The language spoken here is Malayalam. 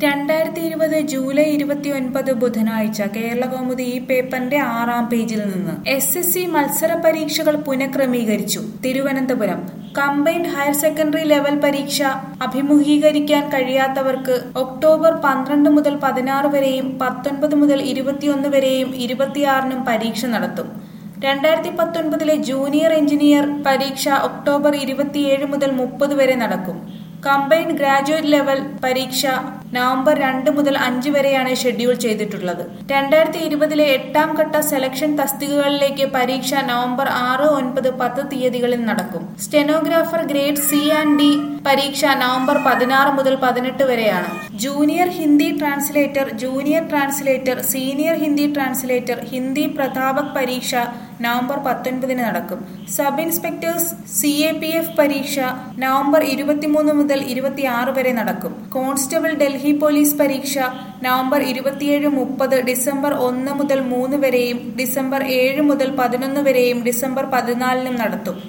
രണ്ടായിരത്തി ഇരുപത് ജൂലൈ ഇരുപത്തി ഒൻപത് ബുധനാഴ്ച കേരളകൗമുദി ഈ പേപ്പറിന്റെ ആറാം പേജിൽ നിന്ന് എസ് എസ് സി മത്സര പരീക്ഷകൾ പുനഃക്രമീകരിച്ചു Thiruvananthapuram combined higher secondary level പരീക്ഷ അഭിമുഖീകരിക്കാൻ കഴിയാത്തവർക്ക് ഒക്ടോബർ പന്ത്രണ്ട് മുതൽ പതിനാറ് വരെയും പത്തൊൻപത് മുതൽ ഇരുപത്തിയൊന്ന് വരെയും ഇരുപത്തിയാറിനും പരീക്ഷ നടത്തും രണ്ടായിരത്തി പത്തൊൻപതിലെ ജൂനിയർ എഞ്ചിനീയർ പരീക്ഷ ഒക്ടോബർ ഇരുപത്തിയേഴ് മുതൽ മുപ്പത് വരെ നടക്കും കമ്പൈൻഡ് ഗ്രാജുവേറ്റ് ലെവൽ പരീക്ഷ നവംബർ രണ്ട് മുതൽ അഞ്ച് വരെയാണ് ഷെഡ്യൂൾ ചെയ്തിട്ടുള്ളത് രണ്ടായിരത്തി ഇരുപതിലെ എട്ടാം ഘട്ട സെലക്ഷൻ തസ്തികകളിലേക്ക് പരീക്ഷ നവംബർ ആറ് ഒൻപത് പത്ത് തീയതികളിൽ നടക്കും stenographer grade C and D പരീക്ഷ നവംബർ പതിനാറ് മുതൽ പതിനെട്ട് വരെയാണ് junior Hindi translator junior translator senior Hindi translator Hindi പ്രതാപക് പരീക്ഷ നവംബർ പത്തൊൻപതിന് നടക്കും sub inspectors C A P F പരീക്ഷ നവംബർ ഇരുപത്തിമൂന്ന് മുതൽ ഇരുപത്തിയാറ് വരെ നടക്കും കോൺസ്റ്റബിൾ ഡൽഹി പോലീസ് പരീക്ഷ നവംബർ ഇരുപത്തിയേഴ് മുപ്പത് ഡിസംബർ ഒന്ന് മുതൽ മൂന്ന് വരെയും ഡിസംബർ ഏഴ് മുതൽ പതിനൊന്ന് വരെയും ഡിസംബർ പതിനാലിനും നടത്തും